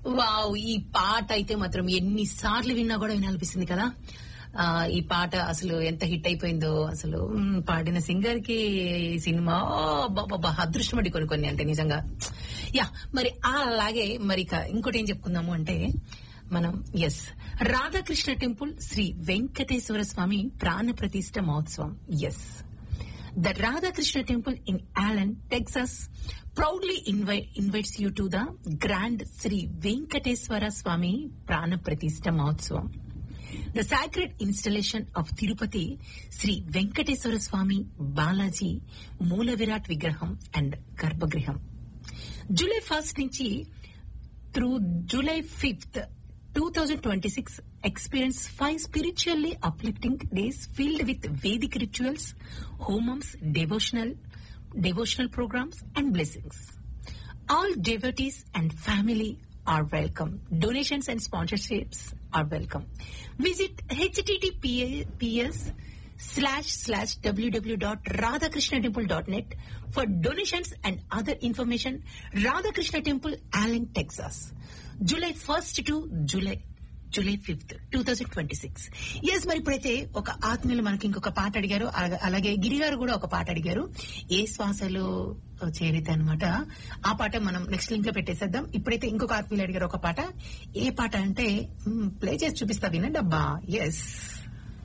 Wow ఈ పాట అయితే మాత్రం ఎన్నిసార్లు విన్నా కూడా వినాలనిపిస్తుంది కదా ఆ, ఈ పాట అసలు ఎంత హిట్ అయిపోయిందో అసలు మ్, పాడిన సింగర్ కి ఈ సినిమా ఓ, బాబా అదృష్టం అండి కొన్ని కొన్ని అంటే నిజంగా యా మరి అలాగే మరి ఇక ఇంకోటి ఏం చెప్పుకుందాము అంటే మనం ఎస్ రాధాకృష్ణ టెంపుల్ శ్రీ వెంకటేశ్వర స్వామి ప్రాణ ప్రతిష్ఠ మహోత్సవం yes The Radhakrishna Temple in Allen, Texas proudly invite, invites you to the Grand Sri Venkateswara Swami Prana Pratishta Mahotsavam. The sacred installation of Tirupati Sri Venkateswara Swami Balaji Moola Virat Vigraham and Garbhagriham. July first నుంచి through July fifth two thousand twenty six experience five spiritually uplifting days filled with vedic rituals హోమమ్స్ devotional devotional programs and blessings. All devotees and family are welcome. Donations and sponsorships are welcome. Visit https slash slash www.radhakrishnatemple.net for donations and other information. Radhakrishna Temple, Allen, Texas. July 1st to July July fifth two thousand twenty six yes మరి ఇప్పుడైతే ఒక ఆత్మీయులు మనకి ఇంకొక పాట అడిగారు అలగ- అలాగే గిరి గారు కూడా ఒక పాట అడిగారు ఏ శ్వాసలో చేరితే అనమాట ఆ పాట మనం నెక్స్ట్ లింక్ లో పెట్టేసేద్దాం ఇప్పుడైతే ఇంకొక ఆత్మీయులు అడిగారు ఒక పాట ఏ పాట అంటే ప్లే చేసి చూపిస్తా వినండి అబ్బా ఎస్